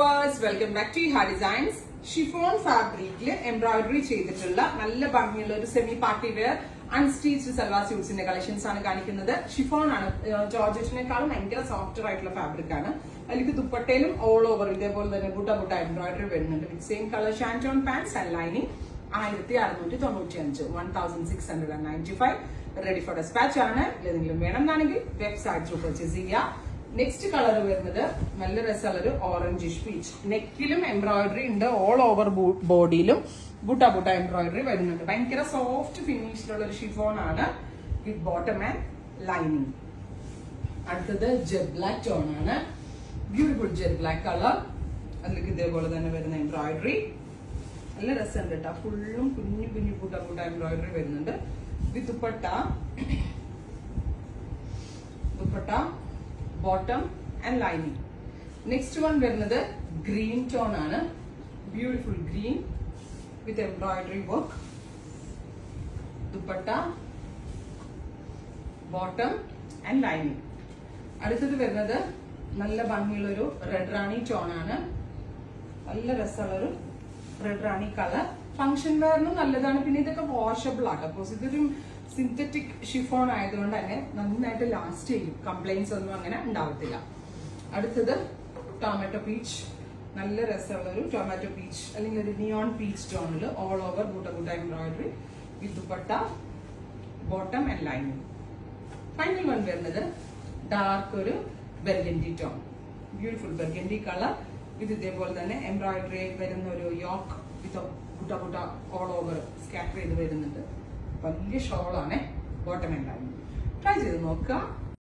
viewers welcome back to ഹാ designs chiffon ഫാബ്രിക്കിൽ embroidery ചെയ്തിട്ടുള്ള നല്ല ഭംഗിയുള്ള ഒരു semi party wear unstitched salwar സ്യൂട്ട്സിന്റെ കളക്ഷൻസ് ആണ് കാണിക്കുന്നത് ഷിഫോൺ ആണ് ജോർജറ്റിനേക്കാളും ഭയങ്കര സോഫ്റ്റർ ആയിട്ടുള്ള ഫാബ്രിക് ആണ് അതിലേക്ക് ദുപ്പട്ടയിലും ഓൾ ഓവർ ഇതേപോലെ തന്നെ ബുട്ട ബുട്ട എംബ്രോയിഡറി വരുന്നുണ്ട് with same colour shantoon pants and lining ആയിരത്തി അറുന്നൂറ്റി തൊണ്ണൂറ്റി അഞ്ച് one thousand six hundred and ninety five ready for dispatch ആണ് ഏതെങ്കിലും വേണമെന്നാണെങ്കിൽ വെബ്സൈറ്റ് ത്രൂ പർച്ചേസ് ചെയ്യുക നെക്സ്റ്റ് കളർ വരുന്നത് നല്ല രസമുള്ള ഒരു ഓറഞ്ചിഷ് പീച്ച് നെക്കിലും എംബ്രോയിഡറി ഉണ്ട് ഓൾ ഓവർ ബോഡിയിലും ബുട്ട ബുട്ട എംബ്രോയിഡറി വരുന്നുണ്ട് ഭയങ്കര സോഫ്റ്റ് ഫിനിഷിലുള്ള ഒരു ഷിഫോൺ ആണ് വിത്ത് ബോട്ടം ആൻഡ് ലൈനിങ് അടുത്തത് ജെറ്റ് ബ്ലാക്ക് ടോൺ ആണ് ബ്യൂട്ടിഫുൾ ജെറ്റ് ബ്ലാക്ക് കളർ അതിലേക്ക് ഇതേപോലെ തന്നെ വരുന്ന എംബ്രോയിഡറി നല്ല രസമുണ്ട് കേട്ടോ ഫുള്ളും കുഞ്ഞു കുഞ്ഞു ബുട്ട ബുട്ട എംബ്രോയിഡറി വരുന്നുണ്ട് with dupatta dupatta bottom and lining next one വരുന്നത് ഗ്രീൻ ടോൺ ആണ് beautiful green with embroidery work dupatta bottom and lining അടുത്തത് വരുന്നത് നല്ല ഭംഗിയുള്ളൊരു റെഡ് റാണി ടോൺ ആണ് നല്ല രസമുള്ളൊരു റെഡ് റാണി കളർ ഫംഗ്ഷൻ വെയറിനും നല്ലതാണ് പിന്നെ ഇതൊക്കെ വാഷബിൾ ആണ് ബിക്കോസ് ഇതൊരു സിന്തറ്റിക് ഷിഫോൺ ആയതുകൊണ്ട് തന്നെ നന്നായിട്ട് ലാസ്റ്റ് ചെയ്യും കംപ്ലൈൻസ് ഒന്നും അങ്ങനെ ഉണ്ടാവത്തില്ല അടുത്തത് ടൊമാറ്റോ പീച്ച് നല്ല രസമുള്ള ഒരു ടൊമാറ്റോ പീച്ച് അല്ലെങ്കിൽ ഒരു നിയോൺ പീച്ച് ടോണിൽ all over butta butta embroidery with dupatta bottom and lining final one വരുന്നത് ഡാർക്ക് ഒരു burgundy tone beautiful burgundy colour ഇത് ഇതേപോലെ തന്നെ എംബ്രോയിഡറി വരുന്ന ഒരു യോക്ക് വിത്ത് കുട്ട കുട്ട ഓൾ ഓവർ സ്കാറ്റർ ചെയ്ത് വരുന്നുണ്ട് വലിയ ഷോളാണ് ബോട്ടം ഉണ്ടായിരുന്നു ട്രൈ ചെയ്ത് നോക്കുക